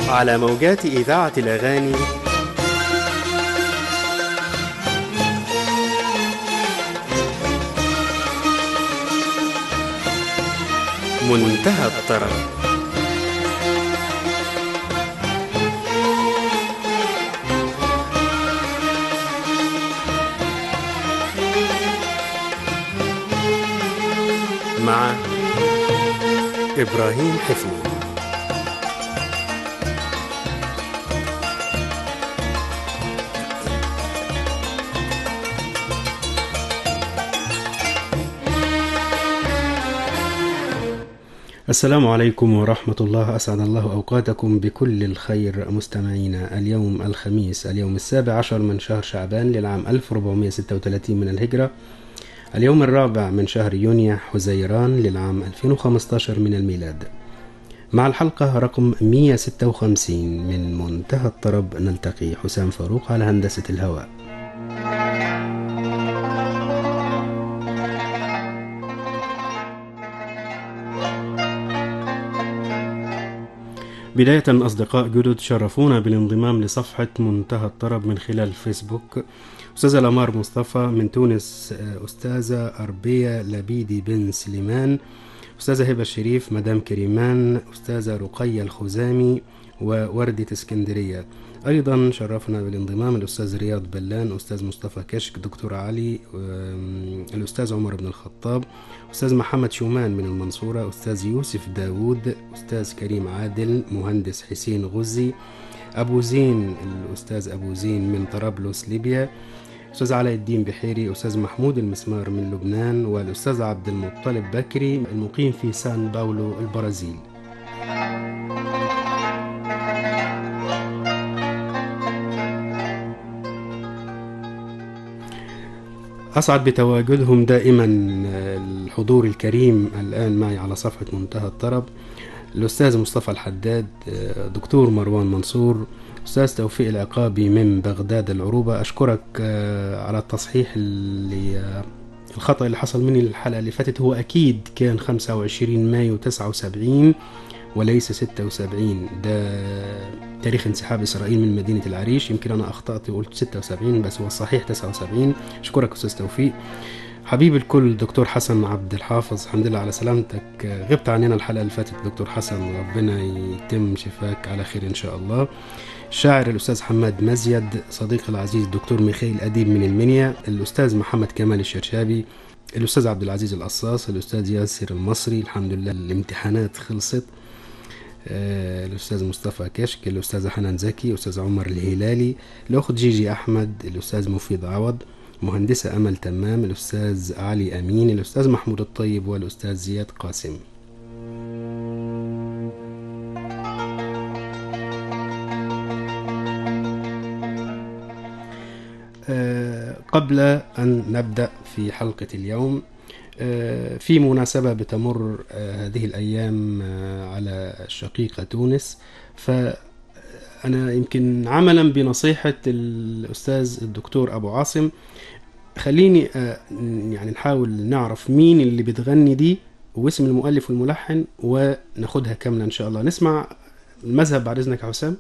على موجات إذاعة الأغاني منتهى الطرب مع إبراهيم حفني السلام عليكم ورحمة الله أسعد الله أوقاتكم بكل الخير مستمعينا اليوم الخميس اليوم السابع عشر من شهر شعبان للعام 1436 من الهجرة اليوم الرابع من شهر يونيو حزيران للعام 2015 من الميلاد مع الحلقة رقم 156 من منتهى الطرب نلتقي حسام فاروق على هندسة الهواء بداية أصدقاء جدد شرفونا بالانضمام لصفحة منتهى الطرب من خلال فيسبوك أستاذة لمار مصطفى من تونس أستاذة أربية لبيدي بن سليمان أستاذة هبة الشريف مدام كريمان أستاذة رقية الخزامي ووردة اسكندرية أيضا شرفنا بالانضمام الأستاذ رياض بلان أستاذ مصطفى كشك دكتور علي الأستاذ عمر بن الخطاب أستاذ محمد شومان من المنصورة أستاذ يوسف داود أستاذ كريم عادل مهندس حسين غزي أبو زين الأستاذ أبو زين من طرابلس ليبيا أستاذ علاء الدين بحيري أستاذ محمود المسمار من لبنان والأستاذ عبد المطلب بكري المقيم في سان باولو البرازيل أسعد بتواجدهم دائما الحضور الكريم الآن معي على صفحة منتهى الطرب الأستاذ مصطفى الحداد دكتور مروان منصور أستاذ توفيق العقابي من بغداد العروبة أشكرك على التصحيح اللي الخطأ اللي حصل مني الحلقة اللي فاتت هو أكيد كان 25 مايو 79 وليس 76 ده تاريخ انسحاب إسرائيل من مدينة العريش يمكن أنا أخطأت وقلت 76 بس هو الصحيح 79 أشكرك أستاذ توفيق حبيب الكل دكتور حسن عبد الحافظ الحمد لله على سلامتك غبت عننا الحلقة اللي فاتت دكتور حسن ربنا يتم شفاك على خير إن شاء الله الشاعر الأستاذ حماد مزيد صديقي العزيز الدكتور ميخائيل أديب من المنيا الأستاذ محمد كمال الشرشابي الأستاذ عبد العزيز القصاص الأستاذ ياسر المصري الحمد لله الامتحانات خلصت آه، الأستاذ مصطفى كشك الأستاذة حنان زكي الأستاذ عمر الهلالي الأخت جيجي أحمد الأستاذ مفيد عوض مهندسة أمل تمام الأستاذ علي أمين الأستاذ محمود الطيب والأستاذ زياد قاسم آه، قبل أن نبدأ في حلقة اليوم آه، في مناسبة بتمر آه، هذه الأيام على الشقيقة تونس فأنا يمكن عملا بنصيحة الأستاذ الدكتور أبو عاصم خليني يعني نحاول نعرف مين اللي بتغني دي واسم المؤلف والملحن وناخدها كاملة إن شاء الله نسمع المذهب بعد إذنك يا حسام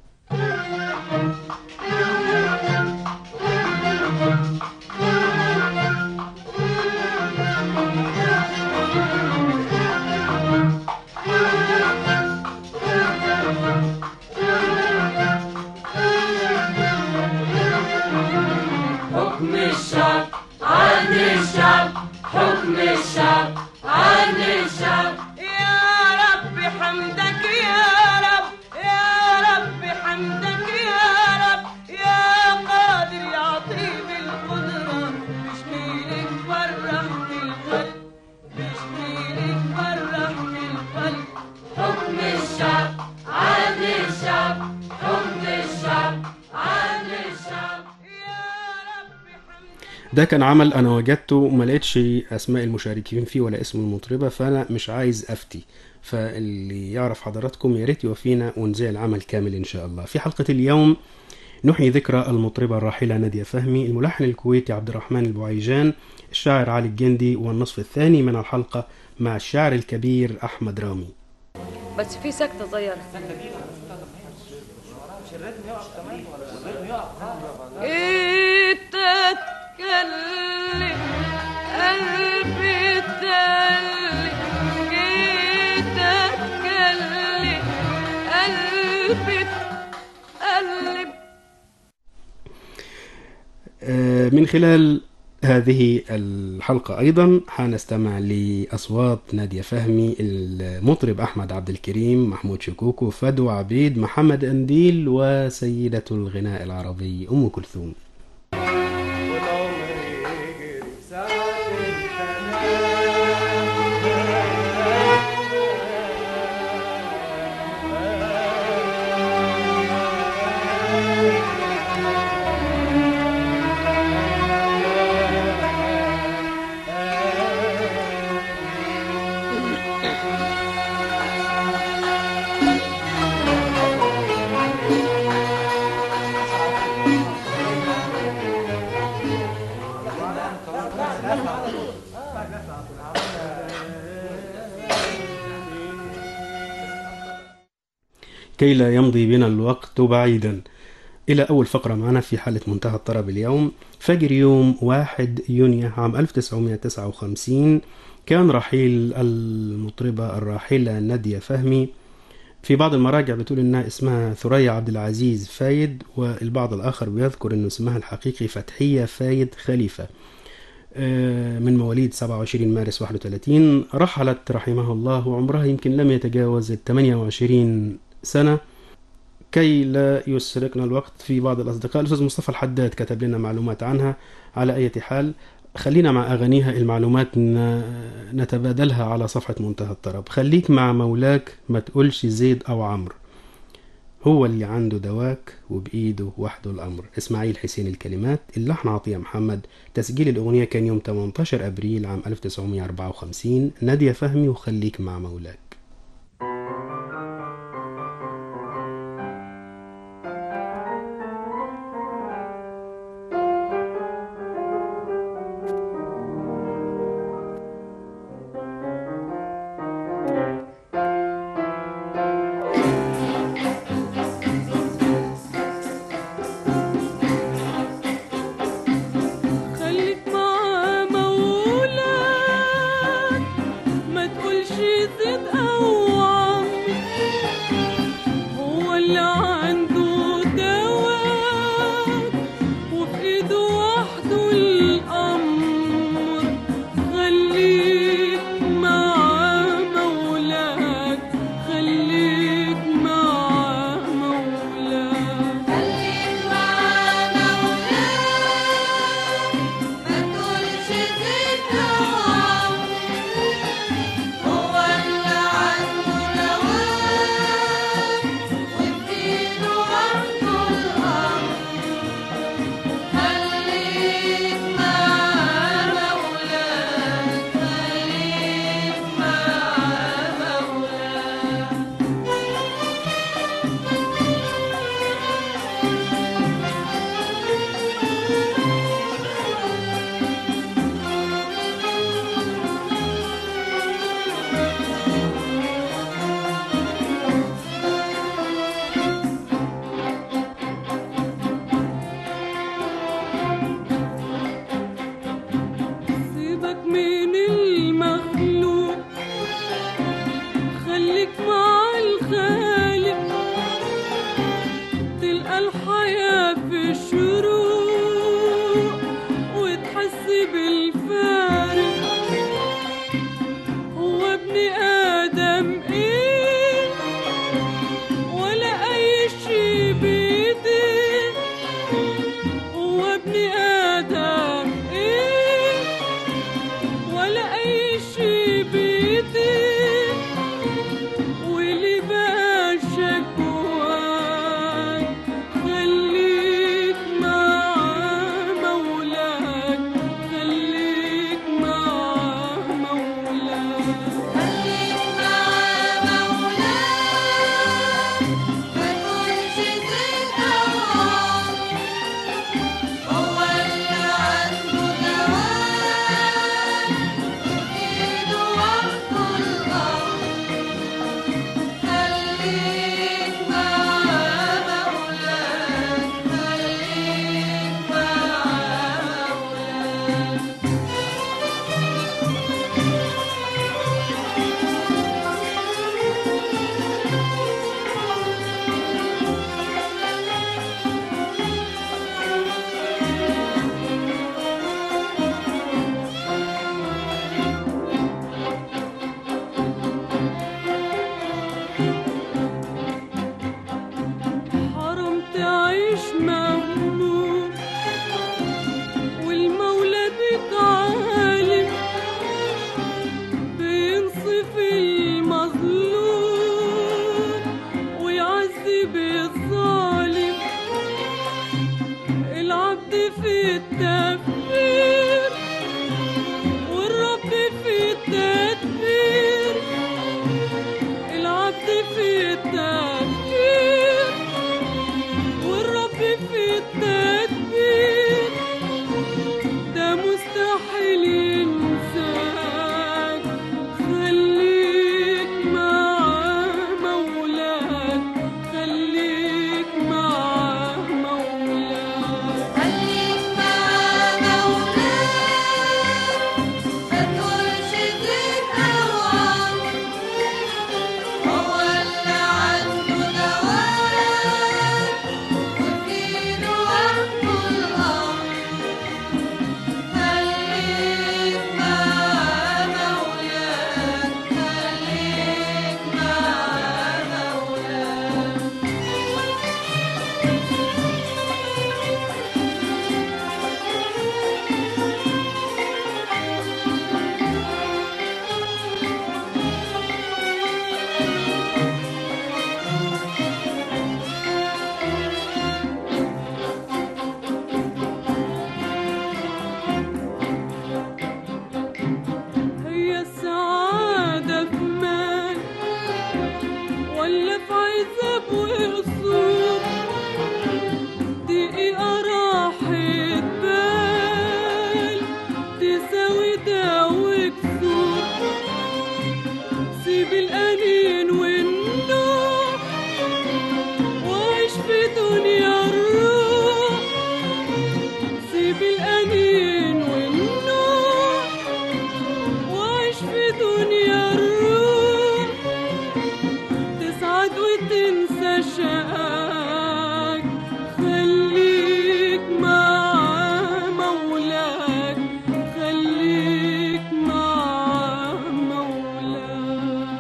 حكم الشعب عن الشعب حكم الشعب عن الشعب يا رب حمدك يا رب يا رب حمدك يا رب يا قادر يا طيب القدرة مش ميلك فرح في القلب مش ميلك فرح في القلب حكم الشعب عن الشعب حكم الشعب عن الشعب يا رب حمدك ده كان عمل انا وجدته وما لقيتش اسماء المشاركين فيه ولا اسم المطربه فانا مش عايز افتي فاللي يعرف حضراتكم يا ريت يوفينا ونذيع العمل كامل ان شاء الله في حلقه اليوم نحيي ذكرى المطربة الراحلة نادية فهمي الملحن الكويتي عبد الرحمن البوعيجان الشاعر علي الجندي والنصف الثاني من الحلقة مع الشاعر الكبير أحمد رامي بس في سكتة صغيرة جيت اتكلم قلبي تلي جيت اتكلم قلبي تقلب آه، من خلال هذه الحلقة أيضا حنستمع لأصوات نادية فهمي المطرب أحمد عبد الكريم محمود شكوكو فدو عبيد محمد أنديل وسيدة الغناء العربي أم كلثوم والعمر يجري ساعة كي لا يمضي بنا الوقت بعيدا إلى أول فقرة معنا في حالة منتهى الطرب اليوم فجر يوم 1 يونيو عام 1959 كان رحيل المطربة الراحلة نادية فهمي في بعض المراجع بتقول إنها اسمها ثريا عبد العزيز فايد والبعض الآخر بيذكر إنه اسمها الحقيقي فتحية فايد خليفة آه، من مواليد 27 مارس 31 رحلت رحمه الله وعمرها يمكن لم يتجاوز ال 28 سنة كي لا يسرقنا الوقت في بعض الأصدقاء الأستاذ مصطفى الحداد كتب لنا معلومات عنها على أي حال خلينا مع أغانيها المعلومات ن- نتبادلها على صفحة منتهى الطرب خليك مع مولاك ما تقولش زيد أو عمرو هو اللي عنده دواك وبإيده وحده الأمر إسماعيل حسين الكلمات اللحن عطية محمد تسجيل الأغنية كان يوم 18 أبريل عام 1954 نادية فهمي وخليك مع مولاك خليك مع مولاك ما تقولش زيد او عمرو هو اللي عنده دواك وفي ايده وحده الامر خليك مع مولاك خليك مع مولاك خليك مع مولاك ما تقولش زيد أو عمرو هو اللي عنده دواك وبإيده وحده الأمر خليك مع مولاك خليك مع مولاك سيبك من المخلوق خليك مع الخالق تلقى الحياة في الشروق وتحس بالفارق هو ابن آدم إيه ولا أي شي بيديه هو ابن آدم إيه ولا أي شي بيديه واللي باشا جواك خليك مع مولاك خليك مع مولاك خليك مع العبد في التفكير والرب في التدبير العبد في التفكير والرب في التدبير ده مستحيل ينساك خليك مع مولاك خليك مع مولاك خليك مع مولاك ما تقولش تتهوى هو اللي عنده دواك وفيده وحده الأمر خليك مع مولاك خليك مع مولاك هي السعادة في مال ولا في عذاب وقصور دقيقة راحة بال تساوي ده وكسور سيب الأنين والنوم وعيش في دنيا الروح سيب الأنين والنوم وعيش في دنيا الروح تسعد وتنسى شقاك خليك مع مولاك خليك مع مولاك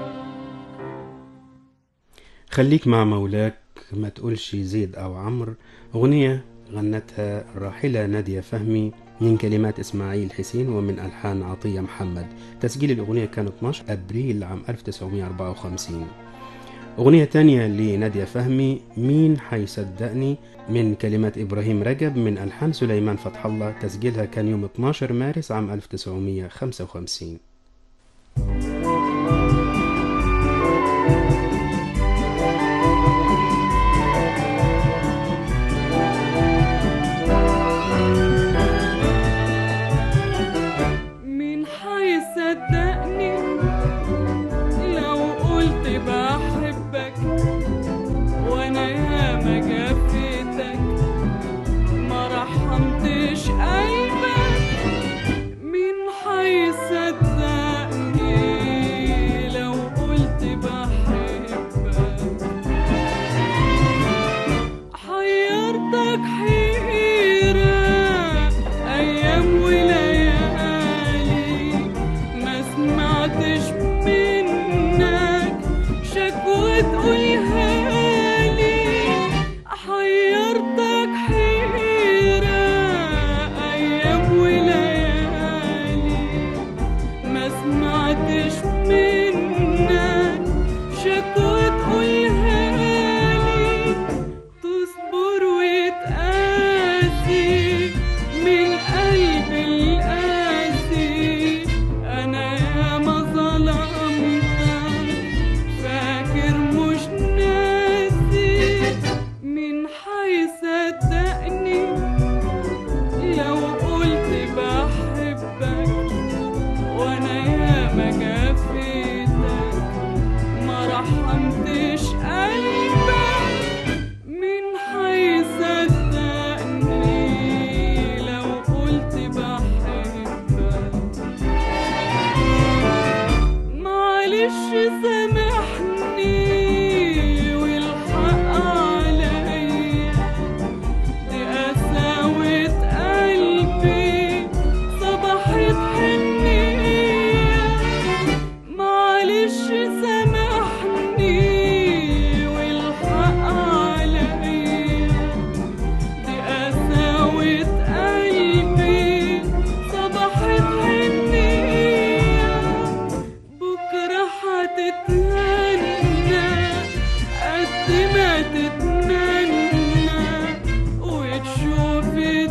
خليك مع مولاك ما تقولش زيد أو عمرو أغنية غنتها الراحلة نادية فهمي من كلمات إسماعيل حسين ومن ألحان عطية محمد تسجيل الأغنية كان 12 أبريل عام 1954 أغنية تانية لنادية فهمي مين حيصدقني من كلمات إبراهيم رجب من ألحان سليمان فتح الله تسجيلها كان يوم 12 مارس عام 1955 مين حيصدقني لو قلت بحبك وانا ياما جفيتك ما رحمتش قلبك مين حيصدقني لو قلت بحبك حيرتك حيرة أيام وليالي ما سمعتش منك شكوى تقولها لي حيرتك حيرة أيام وليالي ما سمعتش منك شكوى تقولها لي تصبر وتقاسي من قلب القاسي انا ياما ظلمتك فاكر مش ناسي مين حيصدقني لو قلت بحبك وانا ياما جفيتك ما رحمتش قلبك مين حيصدقني لو قلت بحبك معلش سامحني والحق عليا دي قساوة قلبي صبحت حنية معلش سامحني والحق عليا دي قساوة قلبي صبحت حنية بكرة هتتهنى قد ما تتمنى وتشوف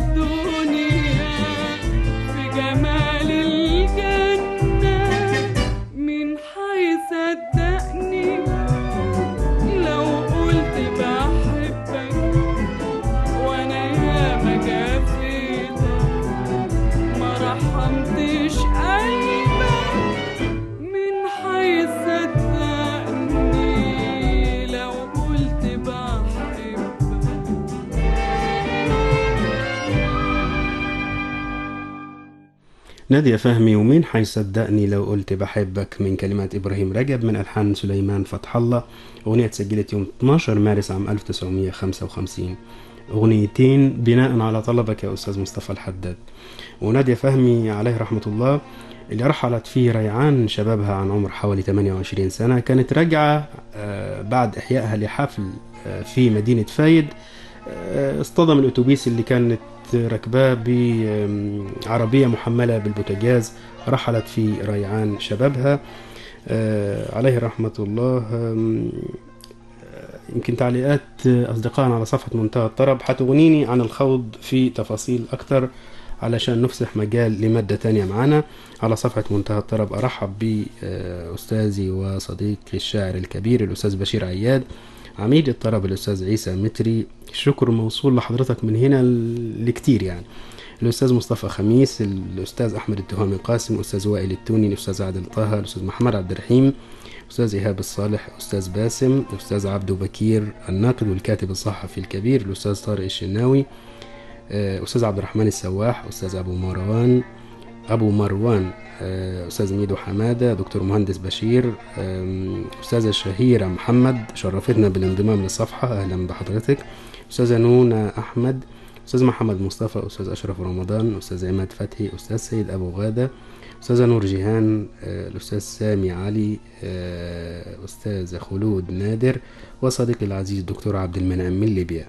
نادية فهمي ومين حيصدقني لو قلت بحبك من كلمات إبراهيم رجب من ألحان سليمان فتح الله أغنية سجلت يوم 12 مارس عام 1955 أغنيتين بناء على طلبك يا أستاذ مصطفى الحداد ونادية فهمي عليه رحمة الله اللي رحلت في ريعان شبابها عن عمر حوالي 28 سنة كانت راجعة آه، بعد إحيائها لحفل آه، في مدينة فايد آه، اصطدم الأتوبيس اللي كانت راكباه بعربية محملة بالبوتاجاز رحلت في ريعان شبابها آه، عليه رحمة الله آم، آه، يمكن تعليقات آه، أصدقائنا على صفحة منتهى الطرب هتغنيني عن الخوض في تفاصيل أكتر علشان نفسح مجال لمادة تانية معانا على صفحة منتهى الطرب أرحب بأستاذي وصديقي الشاعر الكبير الأستاذ بشير عياد عميد الطرب الأستاذ عيسى متري الشكر موصول لحضرتك من هنا ل- لكتير يعني الأستاذ مصطفى خميس الأستاذ أحمد التهامي قاسم الأستاذ وائل التوني الأستاذ عادل طه الأستاذ محمد عبد الرحيم أستاذ إيهاب الصالح أستاذ باسم الأستاذ عبدو بكير الناقد والكاتب الصحفي الكبير الأستاذ طارق الشناوي آه، أستاذ عبد الرحمن السواح أستاذ أبو مروان أبو مروان آه، أستاذ ميدو حمادة دكتور مهندس بشير آم، أستاذة شهيرة محمد شرفتنا بالانضمام للصفحة أهلا بحضرتك أستاذة نونة أحمد أستاذ محمد مصطفى أستاذ أشرف رمضان أستاذ عماد فتحي أستاذ سيد أبو غادة أستاذة نور جيهان آه، الأستاذ سامي علي آه، أستاذ خلود نادر وصديقي العزيز الدكتور عبد المنعم من ليبيا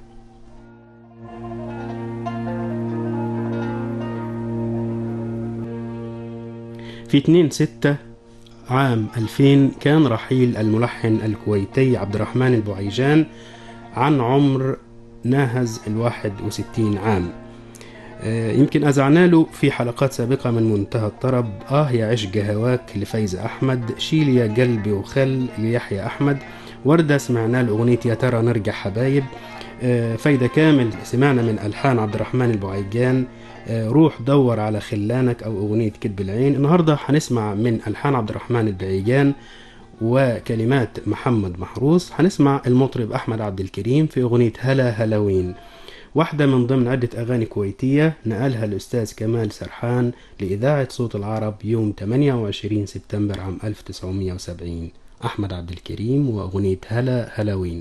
في 2 6 عام 2000 كان رحيل الملحن الكويتي عبد الرحمن البعيجان عن عمر ناهز الواحد وستين عام آه، يمكن أذعنا له في حلقات سابقة من منتهى الطرب آه يا عشق هواك لفايز أحمد شيل يا قلبي وخل ليحيى أحمد وردة سمعنا له أغنية يا ترى نرجع حبايب آه، فايدة كامل سمعنا من ألحان عبد الرحمن البعيجان آه، روح دور على خلانك أو أغنية كدب العين النهاردة هنسمع من ألحان عبد الرحمن البعيجان وكلمات محمد محروس هنسمع المطرب أحمد عبد الكريم في أغنية هلا هلاوين واحدة من ضمن عدة أغاني كويتية نقلها الأستاذ كمال سرحان لإذاعة صوت العرب يوم 28 سبتمبر عام 1970 أحمد عبد الكريم وأغنية هلا هلاوين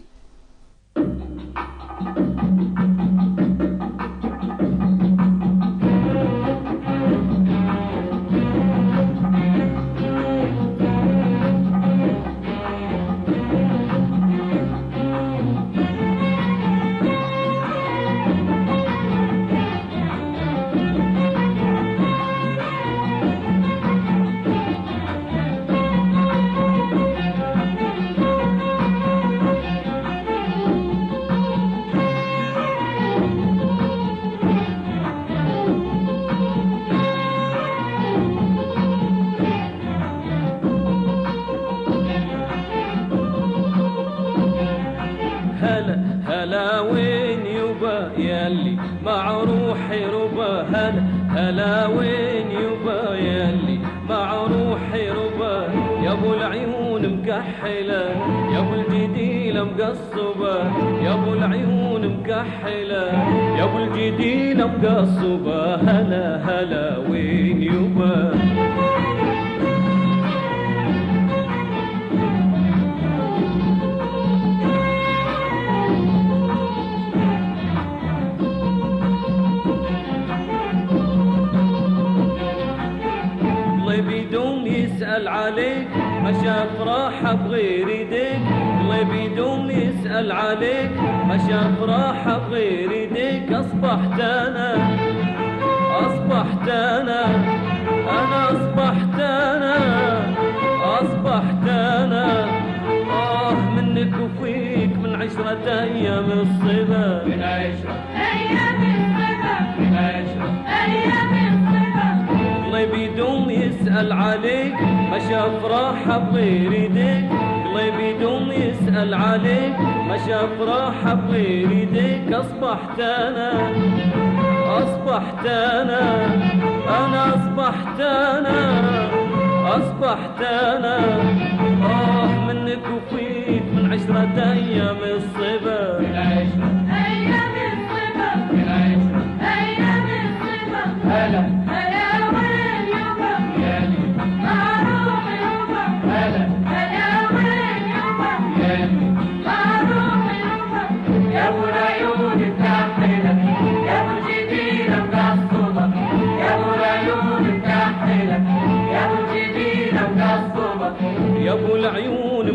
هلا هلا وين يبا ياللي مع روحي ربا هلا هلا وين يبا ياللي مع روحي ربا يا ابو العيون مكحلة يا ابو الجديلة مقصبة يا ابو العيون مكحلة يا ابو الجديلة مقصبة هلا هلا وين يبا الله بدون يسأل عليك ما شاف راحة بغير يديك الله بدون يسأل عليك ما شاف راحة بغير يديك أصبحت أنا أصبحت أنا أنا أصبحت أنا أصبحت أنا آه منك وفيك من عشرة أيام الصبا من عشرة أيام الصبا من عشرة أيام الصبا الله بدون يسأل عليك ما شاف راحة بغير يديك الله بدون يسأل عليك ما شاف راحة بغير يديك أصبحت أنا أصبحت أنا أنا أصبحت أنا أصبحت أنا آه منك وفيك من عشرة أيام الصبا من عشرة أيام الصبا من عشرة أيام الصبا هلا هلا وين يبا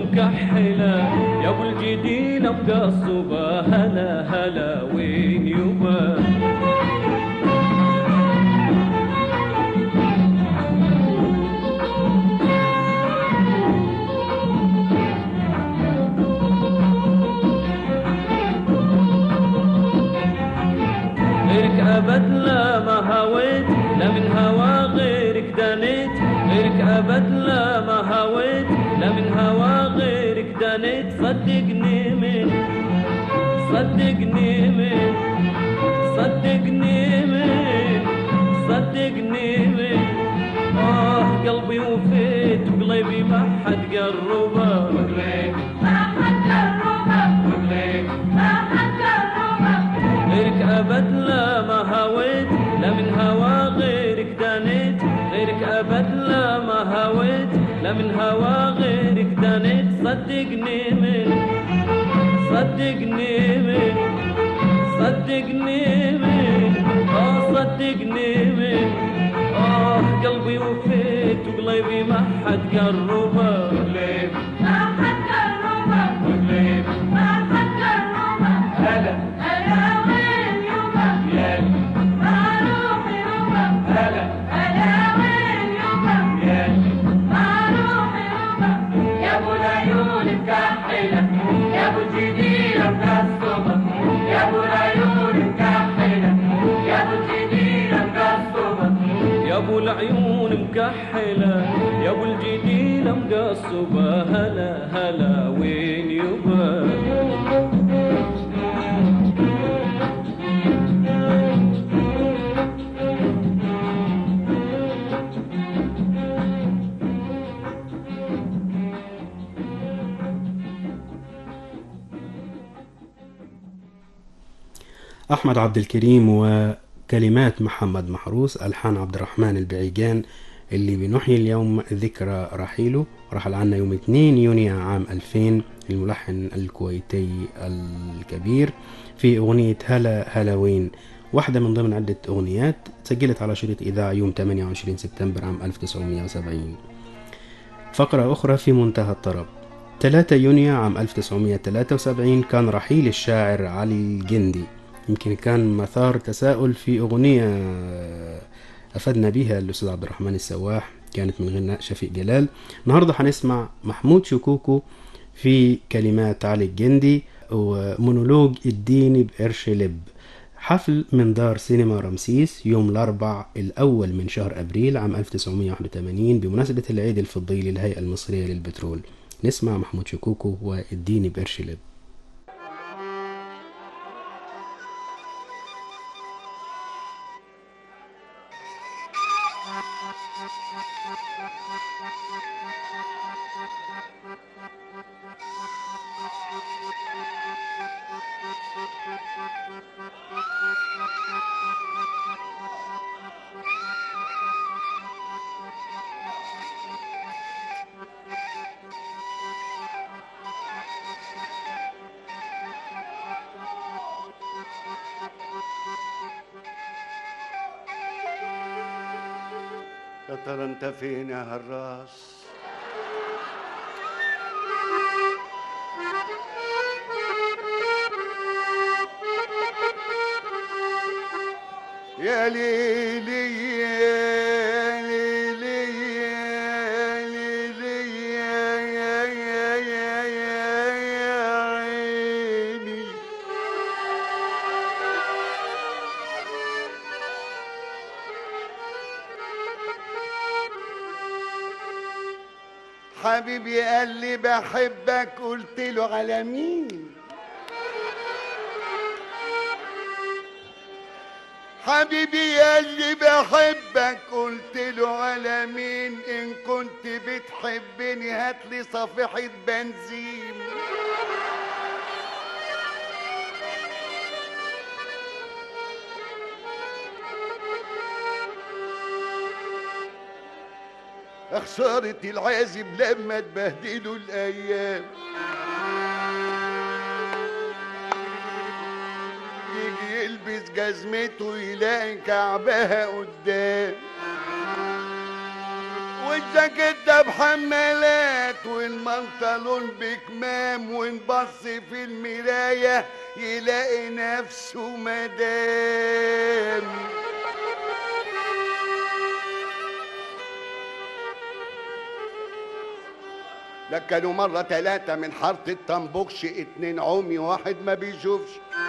مكحلة يا ابو الجديد مقصبة هلا هلا وين يبا غيرك ابد لا ما هويت لا من هوا غيرك دانيت غيرك ابد لا ما هويت لا من هوا غيرك دانيت صدقني من صدقني من صدقني من صدقني من آه قلبي وفيت وقلبي ما حد قربه ما حد جربه ما حد جربه غيرك ابد لا ما هويت لا من هوا غيرك دانيت غيرك ابد لا ما هويت لا من هوا غيرك دانيت صدقني من صدقني من صدقني من اه صدقني من اه قلبي وفيت وقلبي ما حد قربه ما حد جربه ما حد جربه هلا ألا وين يومه ما روحي يومه هلا ألا وين يومه يا ما روحي يومه يا ابو العيون مكحله يا ابو الجديده مقصبه يا ابو العيون مكحله يا ابو الجديده مقصبه يا ابو العيون مكحلة يا ابو الجديد مقصبة هلا هلا وين يبا أحمد عبد الكريم وكلمات محمد محروس ألحان عبد الرحمن البعيجان اللي بنحيي اليوم ذكرى رحيله رحل عنا يوم 2 يونيو عام 2000 الملحن الكويتي الكبير في أغنية هلا هلا وين واحدة من ضمن عدة أغنيات سجلت على شريط إذاعة يوم 28 سبتمبر عام 1970 فقرة أخرى في منتهى الطرب 3 يونيو عام 1973 كان رحيل الشاعر علي الجندي يمكن كان مثار تساؤل في أغنية أفدنا بها الأستاذ عبد الرحمن السواح كانت من غناء شفيق جلال النهاردة هنسمع محمود شكوكو في كلمات علي الجندي ومونولوج الدين بقرش لب حفل من دار سينما رمسيس يوم الأربع الأول من شهر أبريل عام 1981 بمناسبة العيد الفضي للهيئة المصرية للبترول نسمع محمود شكوكو والدين بقرش لب يا ترى انت فين يا هراس يا ليلي يا ليلي يا ليلي يا يا يا يا يا يا عيني حبيبي قال لي بحبك قلت له على مين حبيبي قال لي بحبك قلت له على مين ان كنت بتحبني هات لي صفيحة بنزين خسارة العازب لما تبهدلوا الأيام يجي يلبس جزمته يلاقي كعبها قدام والجاكيتة بحمالات والمنطلون بكمام ونبص في المراية يلاقي نفسه مدام ده كانوا مرة تلاتة من حارة الطنبوكش اتنين عمي واحد ما بيشوفش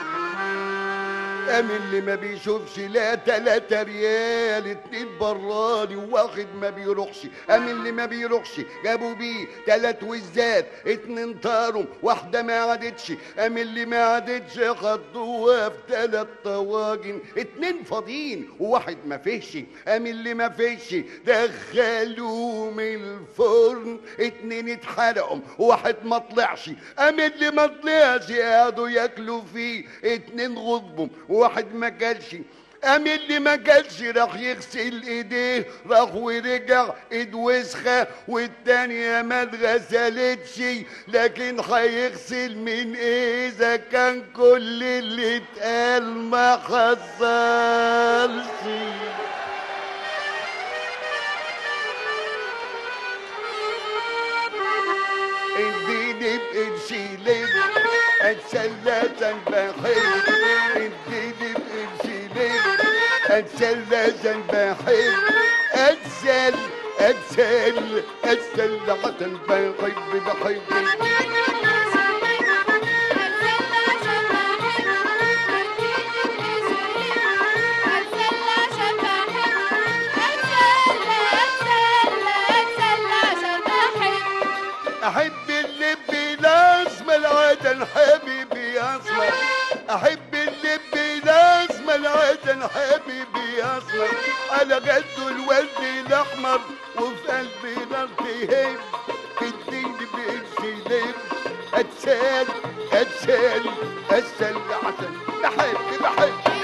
قام اللي ما بيشوفش لا تلاتة ريال اتنين براني وواحد ما بيروحش قام اللي ما بيروحش جابوا بيه تلات وزات اتنين طارم واحدة ما عادتش قام اللي ما عادتش خدوها في تلات طواجن اتنين فاضيين وواحد ما فيش قام اللي ما فيش دخلوه من الفرن اتنين اتحرقوا وواحد ما طلعش قام اللي ما طلعش قعدوا ياكلوا فيه اتنين غضبهم وواحد ما كلش قام اللي ما كلش راح يغسل ايديه راح ورجع ايد وسخه والتانية ما اتغسلتش لكن هيغسل من ايه اذا كان كل اللي اتقال ما حصلش اديني بقرشي ليه اتسلى بحب اديني بقرشي ليه اتسلى بحب اتسل اتسل اتسل عشان بحب بحب احب اللب لازم العدن حبيبي اصلا احب اللب لازم العدن حبيبي اصلا على قد الورد الاحمر وفي قلبي نار تهب اديني بقرشي لب اتسال اتسال اتسال عشان بحب بحب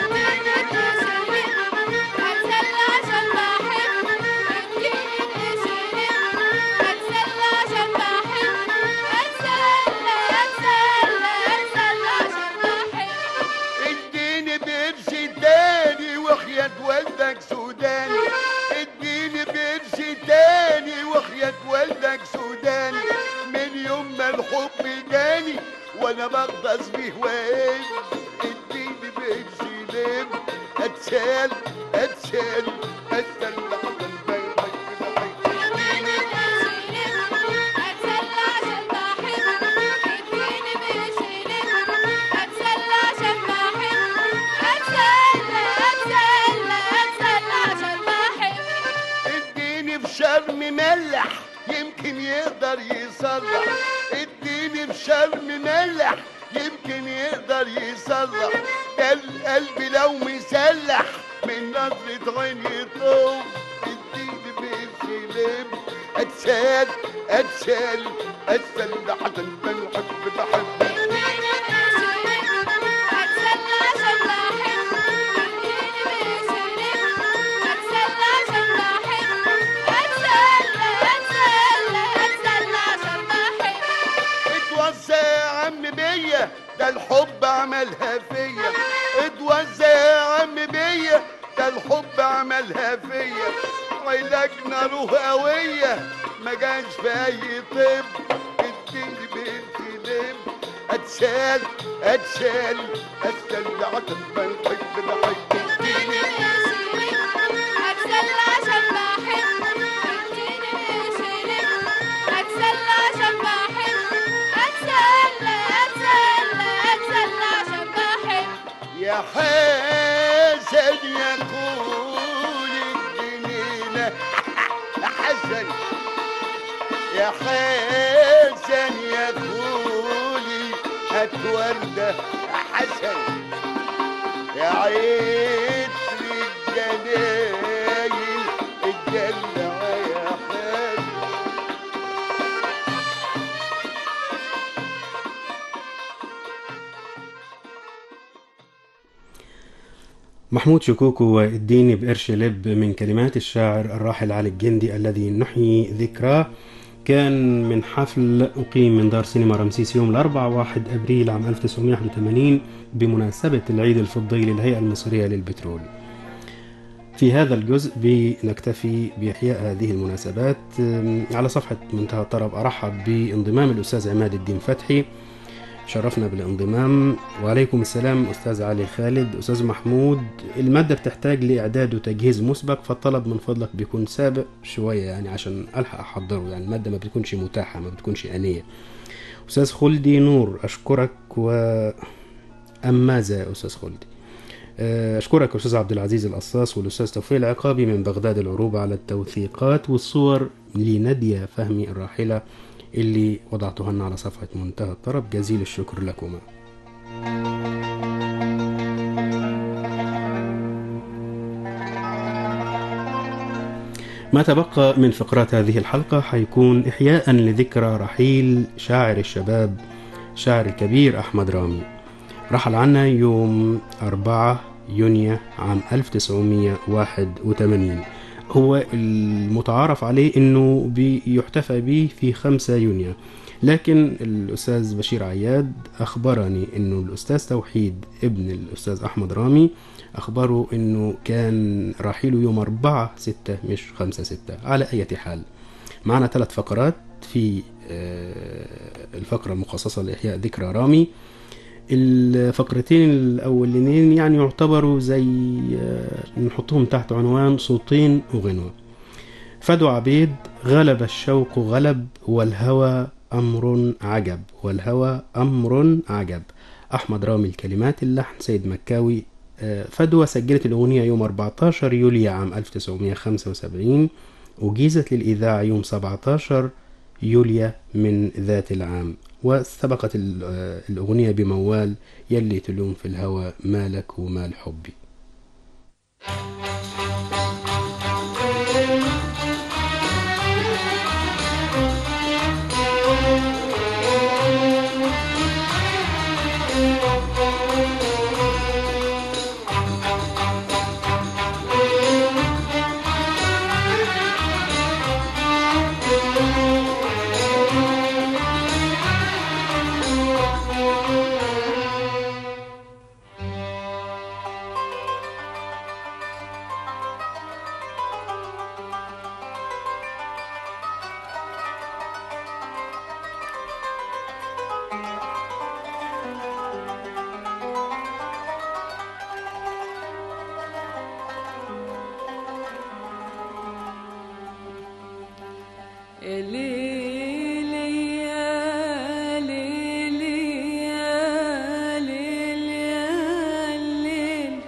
اديني بقرش تاني وخيات والدك سوداني اديني بقرش تاني وخيات والدك سوداني من يوم ما الحب جاني وانا بغطس بيه وين اديني بقرش لب اتسال اتسال اتسال لحظة بحب بحب اديني في شرم ملح يمكن يقدر يصلح اديني في شرم ملح يمكن يقدر يصلح ده القلب لو مسلح من نظرة عين يطوف اديني بقرش لب اتسال اتسال اتسال عشان بحب بحب اتوزع يا عم بيا ده الحب عملها فيا اتوزع يا عم بيا ده الحب عملها فيا علاجنا روح قوية ما جاش في اي طب اديني بنتي لب اتسال اتسال اتسال عشان بحب بحب اديني يا حسن يا كل الجنينة حسن يا حسن يا كولي هات وردة حسن يا عيد الجناين الجنة يا حسن محمود شكوكو واديني بقرش لب من كلمات الشاعر الراحل علي الجندي الذي نحيي ذكراه كان من حفل أقيم من دار سينما رمسيس يوم الأربعاء 1 أبريل عام 1981 بمناسبة العيد الفضي للهيئة المصرية للبترول في هذا الجزء بنكتفي بإحياء هذه المناسبات أم، على صفحة منتهى الطرب أرحب بانضمام الأستاذ عماد الدين فتحي شرفنا بالانضمام وعليكم السلام أستاذ علي خالد أستاذ محمود المادة بتحتاج لإعداد وتجهيز مسبق فالطلب من فضلك بيكون سابق شوية يعني عشان ألحق أحضره يعني المادة ما بتكونش متاحة ما بتكونش آنية أستاذ خلدي نور أشكرك و أم ماذا يا أستاذ خلدي آه، أشكرك أستاذ عبد العزيز القصاص والأستاذ توفيق العقابي من بغداد العروبة على التوثيقات والصور لنادية فهمي الراحلة اللي وضعتهن على صفحة منتهى الطرب جزيل الشكر لكما ما تبقى من فقرات هذه الحلقة حيكون إحياء لذكرى رحيل شاعر الشباب شاعر الكبير أحمد رامي رحل عنا يوم 4 يونيو عام 1981 هو المتعارف عليه انه بيحتفى به في 5 يونيو لكن الاستاذ بشير عياد اخبرني انه الاستاذ توحيد ابن الاستاذ احمد رامي اخبره انه كان رحيله يوم 4 6 مش 5 6 على اي حال معنا ثلاث فقرات في آه، الفقره المخصصه لاحياء ذكرى رامي الفقرتين الاولانيين يعني يعتبروا زي آه، نحطهم تحت عنوان صوتين وغنوة فدو عبيد غلب الشوق غلب والهوى أمر عجب والهوى أمر عجب أحمد رامي الكلمات اللحن سيد مكاوي آه، فدوى سجلت الأغنية يوم 14 يوليو عام 1975 وجيزت للإذاعة يوم 17 يوليو من ذات العام واستبقت ال- آه، الأغنية بموال يلي تلوم في الهوى مالك ومال حبي يا ليلي يا ليلي يا ليلي يا ليل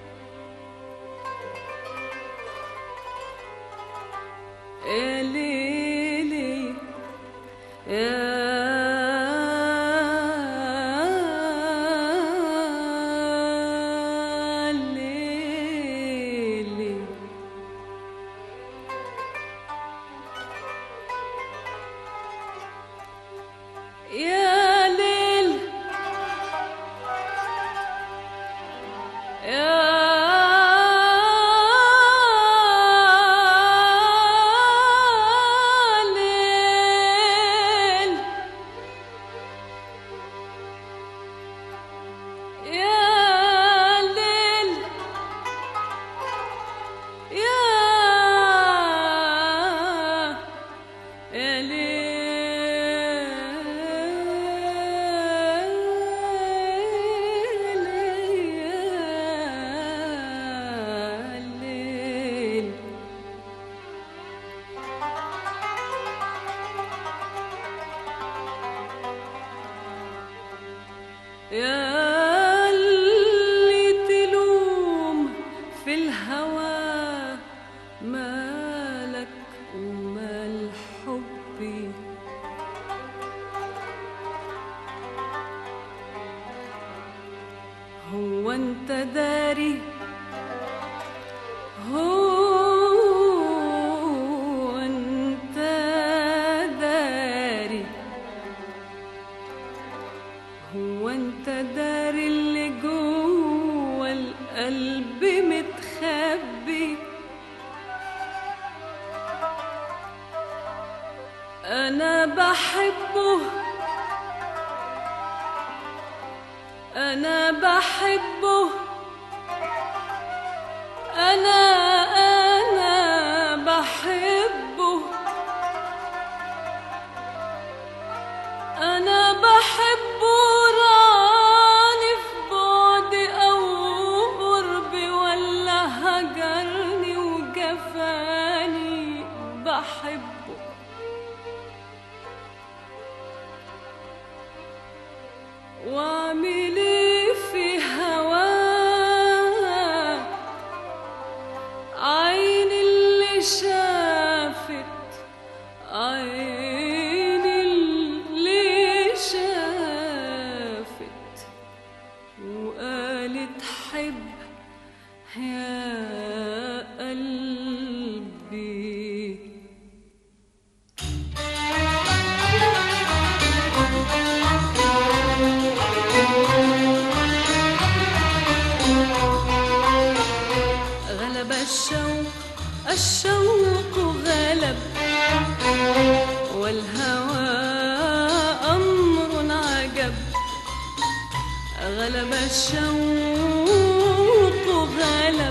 يا ليلي يا ليلي يا ليل يا ليل يا ليل يا يا ليل يا اللي تلوم في الهوى مالك ومال حبي هو انت داري هو انت داري هو انت داري اللي جوه القلب متخبي انا بحبه انا بحبه انا واعملي في هواك عين اللي شافت عين اللي شافت وقالت حب يا قلبي غلب الشوق الشوق غلب والهوى أمر عجب غلب الشوق غلب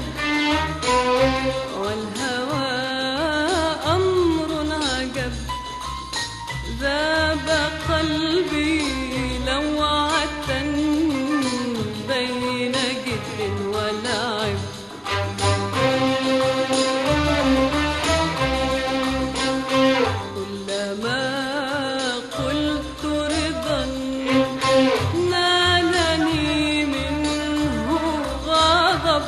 والهوى أمر عجب ذاب قلبي لوعة بين جد ولعب كلما قلت رضا نالني منه غضب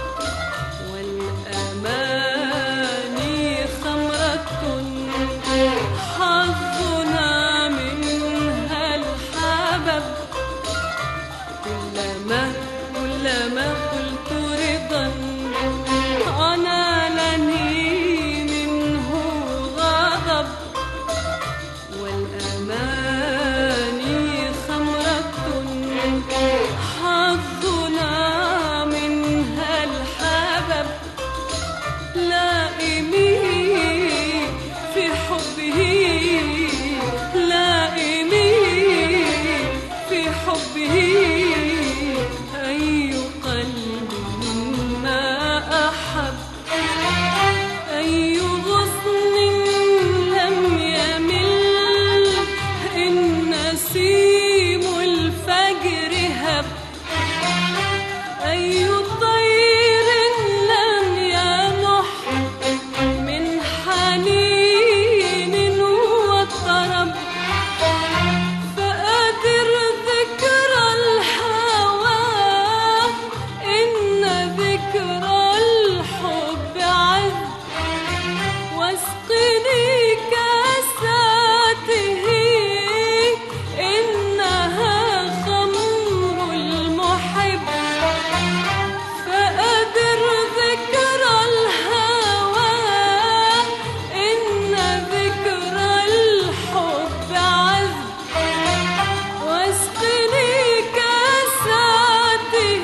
والأماني خمرة حظنا منها الحبب كلما كلما قلت رضا نالني منه غضب والأماني خمرة حظنا منها الحبب لائمي في حبه لائمي في حبه أي قلب ما أحب أي غصن لم يمل إن نسيم الفجر هب أي طير لم ينح من حنين وطرب فأدر ذكر الهوى إن ذكر الحب عذب واسقني كاساته إنها خمر المحب فأدر ذكر الهوى إن ذكر الحب عذب واسقني كاساته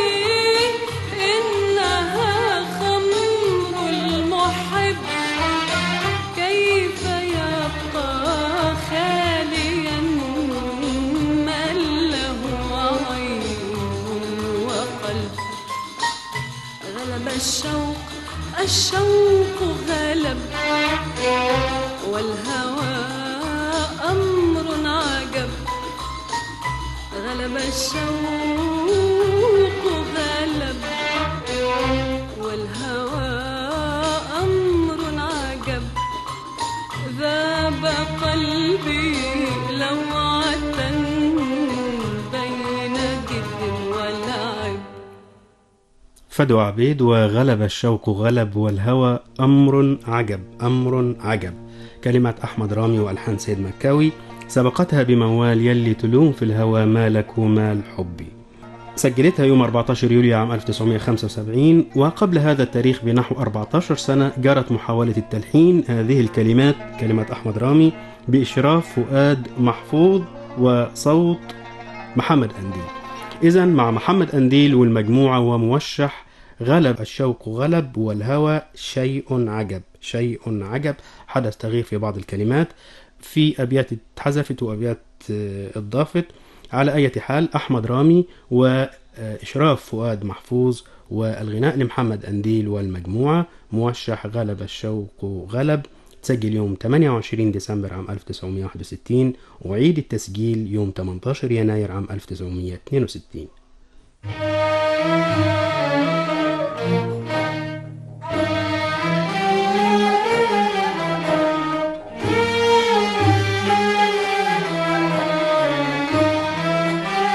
إنها خمر المحب كيف يبقى خاليا من له عين وقلب غلب الشوق الشوق غلب والهوى أمر عجب غلب الشوق غلب والهوى أمر عجب ذاب قلبي لوعة بين جد ولعب فدو عبيد وغلب الشوق غلب والهوى أمر عجب أمر عجب كلمة أحمد رامي وألحان سيد مكاوي سبقتها بموال يلي تلوم في الهوى مالك ومال حبي سجلتها يوم 14 يوليو عام 1975 وقبل هذا التاريخ بنحو 14 سنة جرت محاولة التلحين هذه الكلمات كلمة أحمد رامي بإشراف فؤاد محفوظ وصوت محمد أنديل إذا مع محمد أنديل والمجموعة وموشح غلب الشوق غلب والهوى شيء عجب شيء عجب حدث تغيير في بعض الكلمات في أبيات اتحذفت وأبيات آه، اتضافت على أي حال أحمد رامي وإشراف فؤاد محفوظ والغناء لمحمد أنديل والمجموعة موشح غلب الشوق غلب تسجل يوم 28 ديسمبر عام 1961 وعيد التسجيل يوم 18 يناير عام 1962 غلب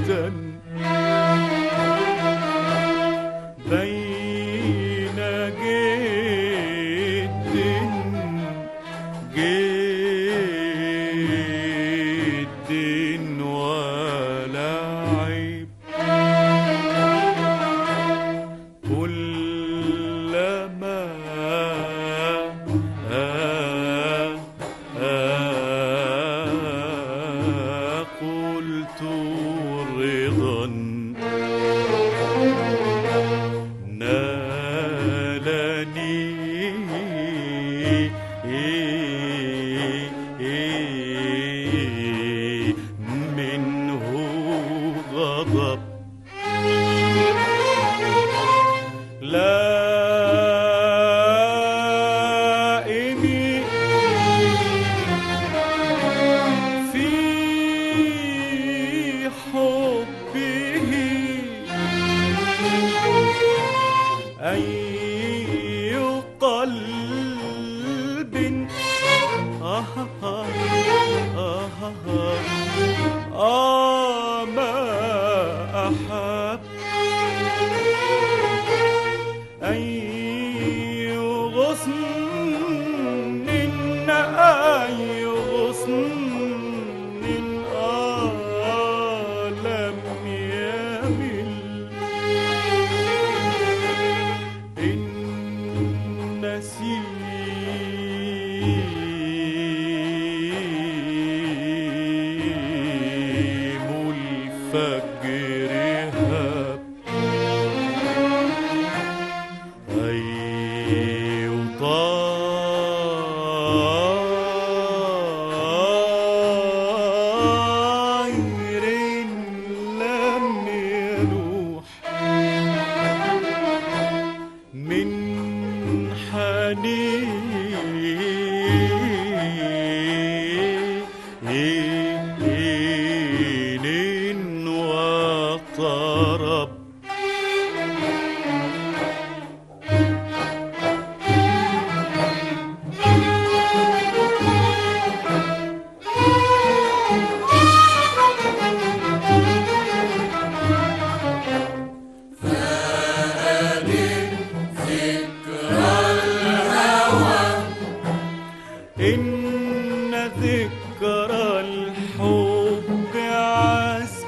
جدا بين جد جد ولعب كلما آه آه قلت رضا نالني منه غضب لائمي في حبه أي قلب آه آه آه آه ما أحب أي غصن أي غصن آه لم يمل إن نسيم الفجر هب أي طائر لم يلوح من حنين وطرب إن ذكرى الحب عز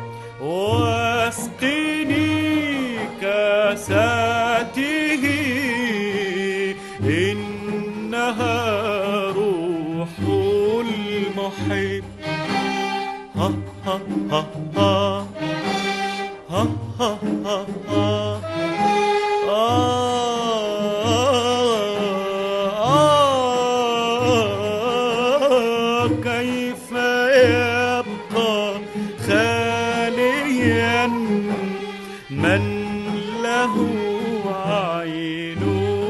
واسقني كاساته إنها روح المحب ها ها ها ها ها ها ها ها آه كيف يبقى خاليا من له عين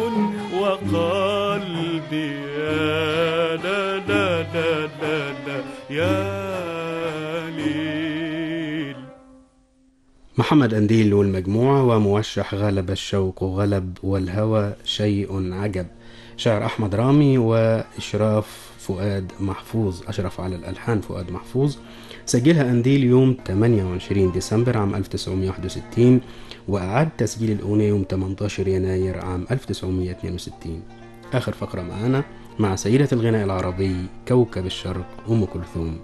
وقلب يا لا لا لا لا لا يا ليل محمد أنديل والمجموعة وموشح غلب الشوق غلب والهوى شيء عجب شعر أحمد رامي وإشراف فؤاد محفوظ أشرف على الألحان فؤاد محفوظ سجلها أنديل يوم 28 ديسمبر عام 1961 وأعاد تسجيل الأغنية يوم 18 يناير عام 1962 آخر فقرة معانا مع سيدة الغناء العربي كوكب الشرق أم كلثوم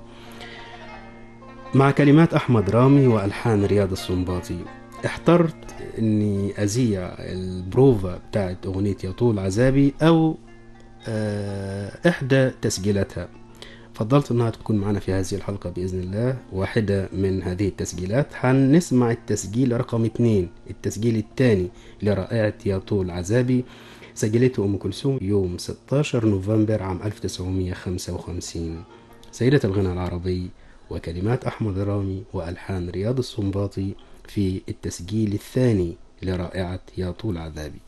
مع كلمات أحمد رامي وألحان رياض السنباطي احترت اني اذيع البروفا بتاعت اغنية يطول عذابي او آه، احدى تسجيلاتها فضلت انها تكون معنا في هذه الحلقة باذن الله واحدة من هذه التسجيلات هنسمع التسجيل رقم اتنين التسجيل الثاني لرائعة يا طول عذابي سجلته ام كلثوم يوم 16 نوفمبر عام 1955 سيدة الغنى العربي وكلمات أحمد رامي وألحان رياض السنباطي في التسجيل الثاني لرائعة يا طول عذابي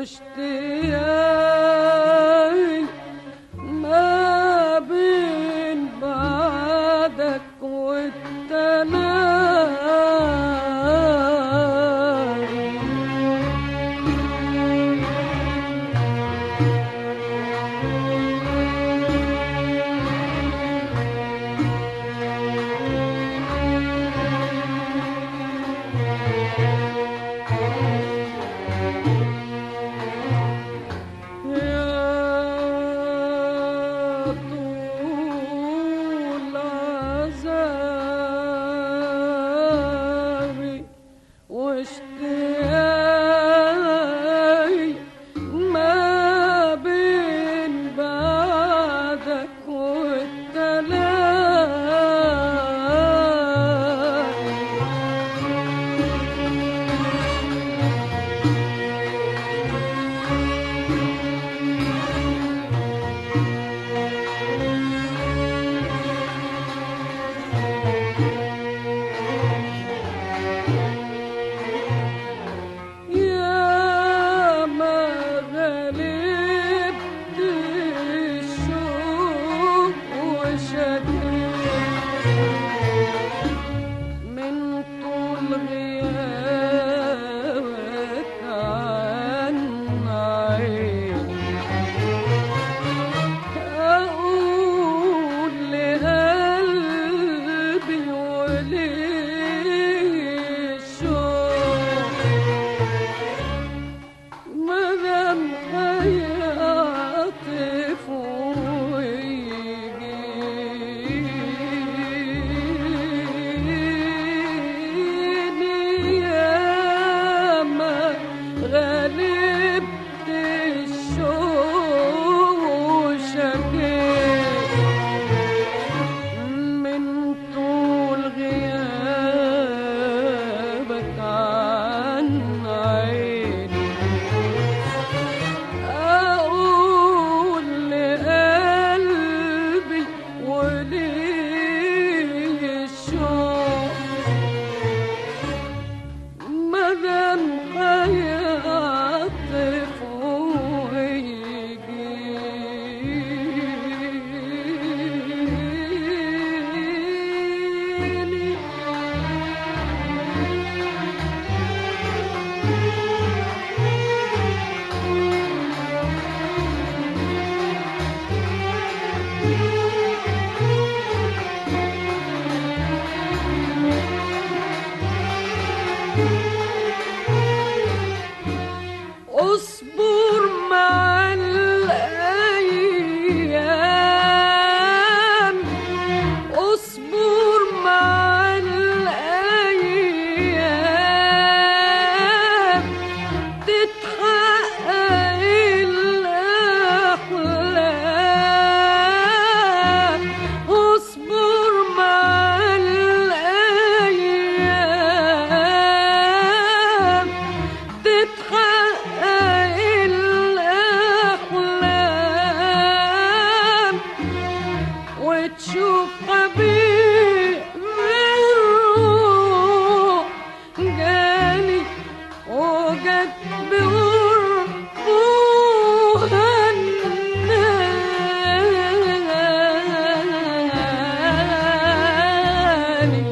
واشتياقي ما بين بعدك والتلاقي يا طول عذابي واشتياقي ما بين بعدك والتلاقي يا ما غلبت الشوق وشكيت من طول غيابك عن عيني أقول لقلبي وليه الشوق مدام هيعطف ويجيني ياما غلبت الشوق وشكيت من طول غيابك عن عيني أقول لقلبي وليه الشوق مدام هيعطف ويجيني اصبر مع الايام اصبر مع الايام تتحقق الاحلام اصبر مع الايام تتحقق الأحلام وتشوف حبيب الروح جاني وجد بقربه هناني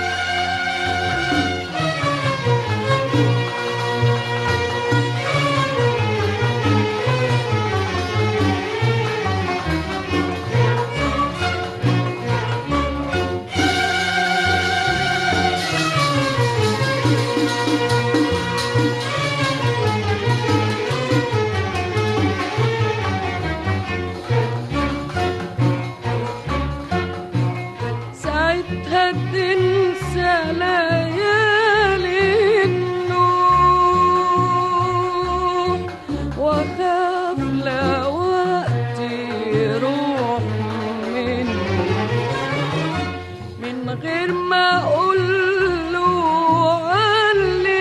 ساعتها تنسى ليالي النوم واخاف لوقت يروح مني من غير ما اقول له علي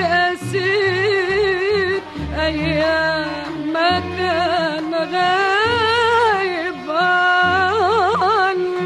اسير ايام ما كان غايب عني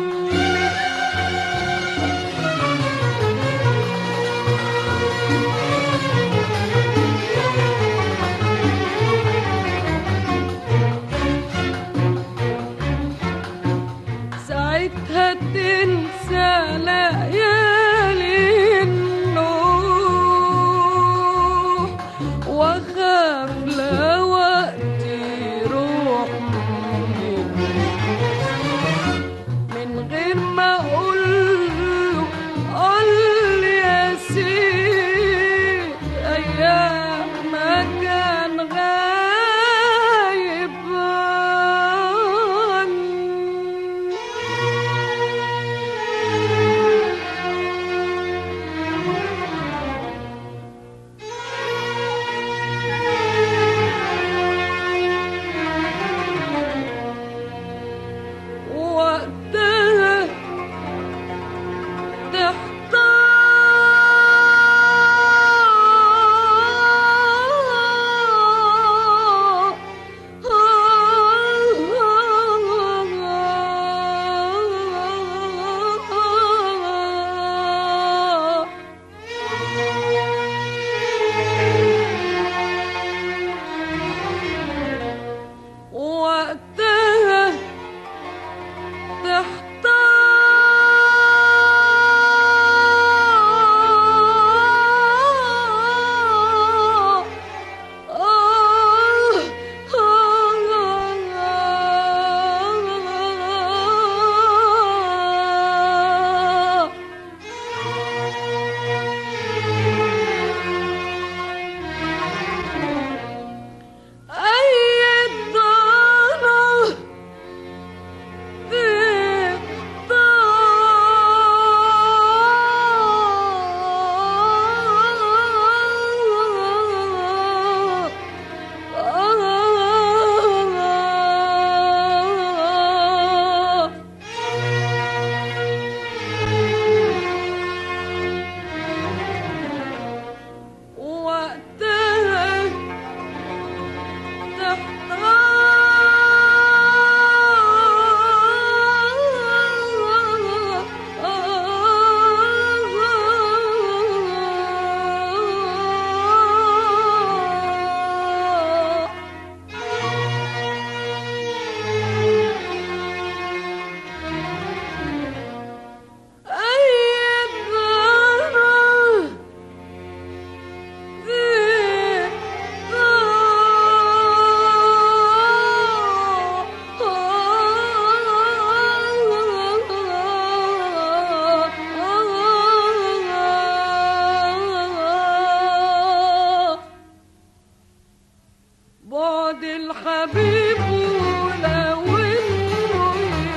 بعد الحبيب ولو انه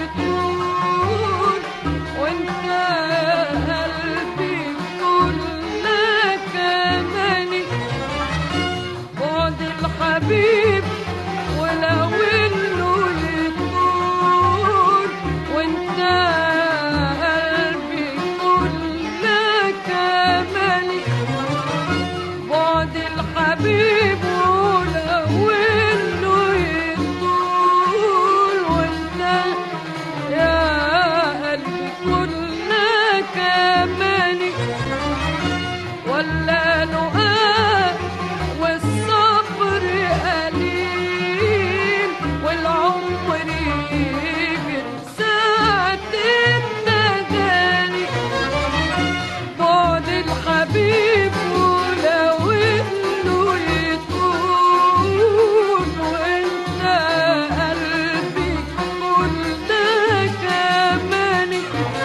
يطول وانت قلبي كلك اماني بعد الحبيب ولو انه يطول وانت قلبي كلك اماني بعد الحبيب ولو انه يطول وانت يا قلبي كلك اماني ولا لقاء والصبر قليل والعمر يجري ساعة التداني بعد الحبيب ولو انه يطول وانت قلبي كلك اماني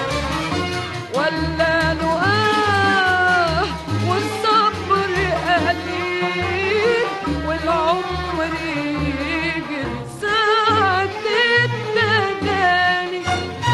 ولا لقاه والصبر قليل والعمر يجري ساعة التداني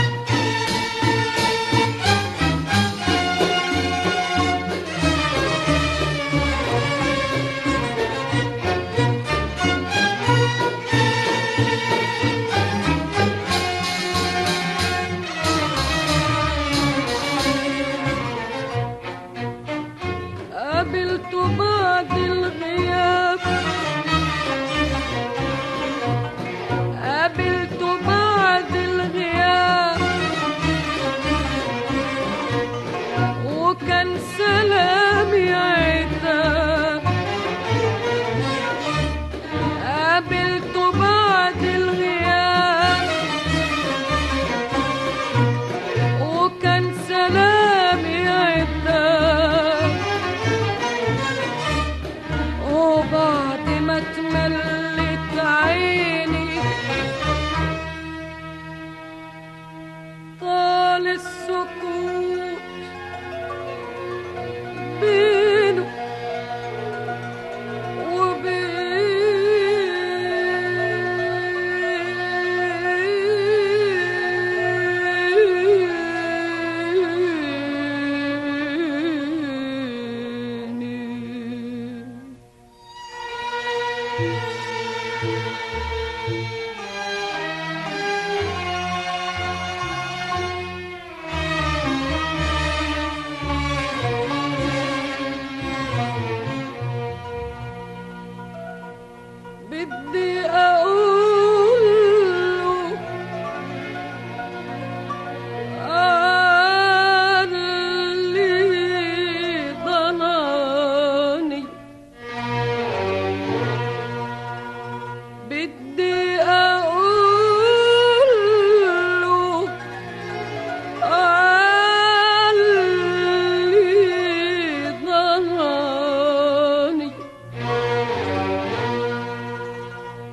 قابلت بعد الغياب قابلت بعد الغياب وكان سلامي عتاب قابلت بعد الغياب وكان سلامي عتاب وبعد ما تملت عيني طال السكوت بينه وبيني بدي أقول له قال لي ضناني بدي أقول له قال لي ضناني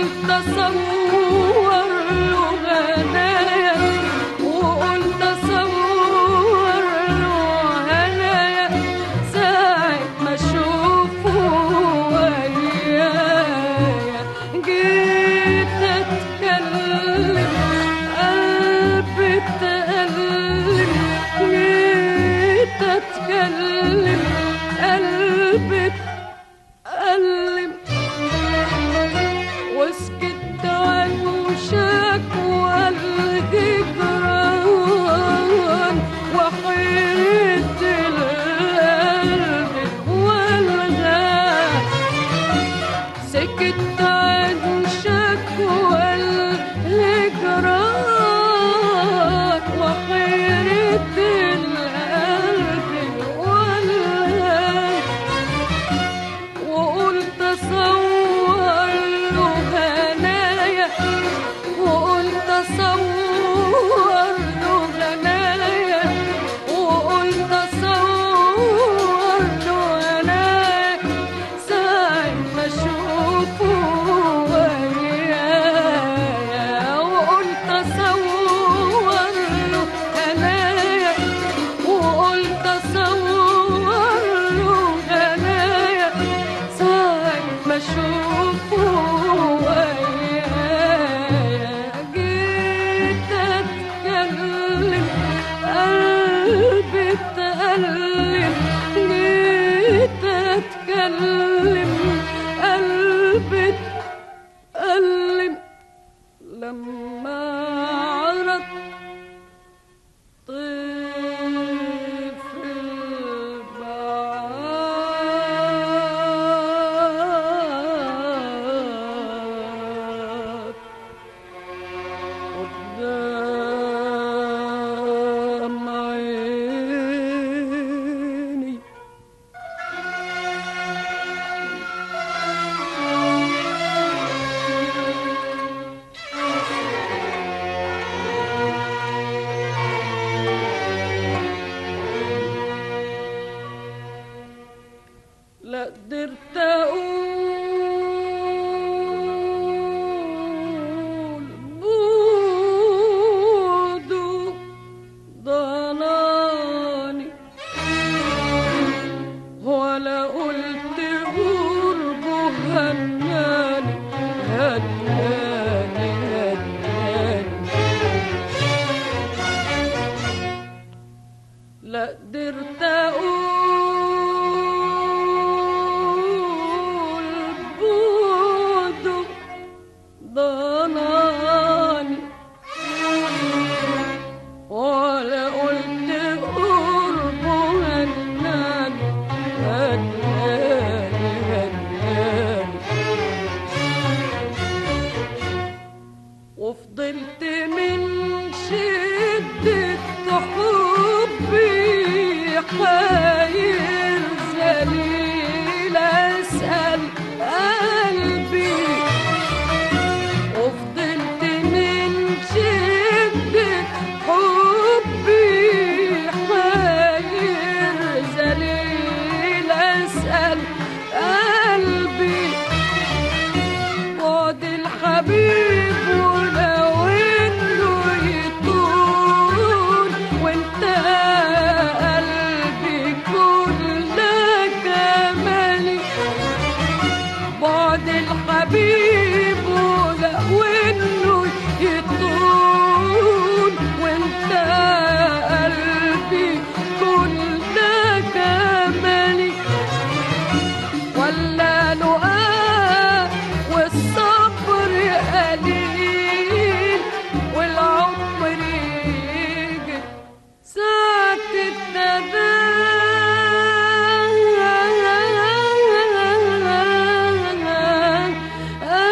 وقلت اصور له هدايا وقلت اصور له هدايا ساعة ما اشوفه ويايا جيت اتكلم قلبي اتألم جيت اتكلم قلبي اتألم وسكت عن شكوى الهجران وحيرة القلب والغاب سكت عن شكوى الهجران وحيرة القلب والغاب وقلت اصور له هنايا وقلت اصور له هنايا وقلت اصور له هنايا ساعة ما اشوفه ويايا وقلت اصور له هنايا وقلت اصور له هنايا ساعة ما اشوفه ويايا جيت اتكلم قلبي اتألم جيت اتكلم قلبي اتألم لما عرض طيف البعاد قدام عيني لا قدرت اقول بودو ضناني ولا قلت قربه هناني هناني هناني لا قدرت اقول بودو ضناني ولا قلت قربه هناني هناني هناني وفضلت من شدة حبي حاير ذليل أسأل قلبي وفضلت من شدة حبي حاير ذليل أسأل قلبي بعد الحبيب ولو انه يطول وانت قلبي كلك املي بعد الحبيب ولو انه يطول وانت قلبي كلك املي ولا لقاء والصبر قليل والعمر يجي ساعة النداء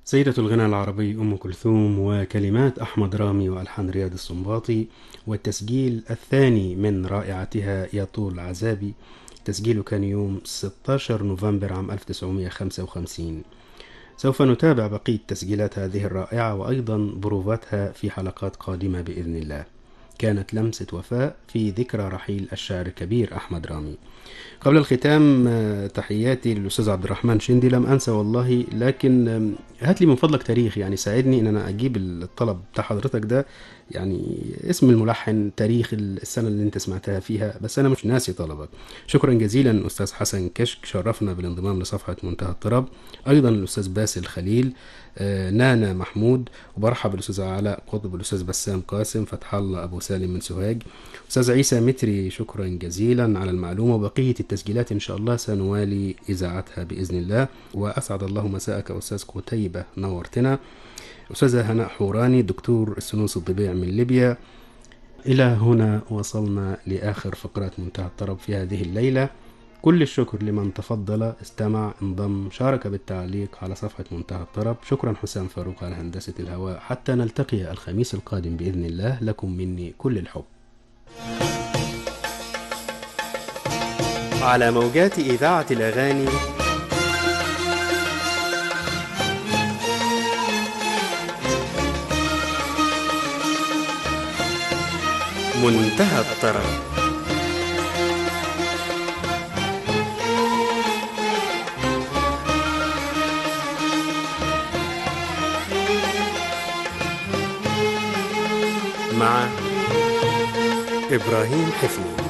سيدة الغناء العربي أم كلثوم وكلمات أحمد رامي وألحان رياض السنباطي والتسجيل الثاني من رائعتها يطول عذابي تسجيله كان يوم 16 نوفمبر عام 1955 سوف نتابع بقية تسجيلات هذه الرائعة وأيضا بروفاتها في حلقات قادمة بإذن الله كانت لمسة وفاء في ذكرى رحيل الشاعر الكبير أحمد رامي قبل الختام آه، تحياتي للأستاذ عبد الرحمن شندي لم أنسى والله لكن آم، هات لي من فضلك تاريخ يعني ساعدني إن أنا أجيب الطلب بتاع حضرتك ده يعني اسم الملحن تاريخ السنة اللي أنت سمعتها فيها بس أنا مش ناسي طلبك شكرا جزيلا أستاذ حسن كشك شرفنا بالانضمام لصفحة منتهى الطرب أيضا الأستاذ باسل خليل آه، نانا محمود وبرحب بالاستاذ علاء قطب الاستاذ بسام قاسم فتح الله ابو سالم من سوهاج استاذ عيسى متري شكرا جزيلا على المعلومه وبقيه التسجيلات ان شاء الله سنوالي اذاعتها باذن الله واسعد الله مساءك استاذ قتيبه نورتنا استاذه هناء حوراني دكتور السنوس الطبيع من ليبيا الى هنا وصلنا لاخر فقرات منتهى الطرب في هذه الليله كل الشكر لمن تفضل استمع انضم شارك بالتعليق على صفحة منتهى الطرب شكرا حسام فاروق على هندسة الهواء حتى نلتقي الخميس القادم بإذن الله لكم مني كل الحب على موجات إذاعة الأغاني منتهى الطرب مع إبراهيم حفني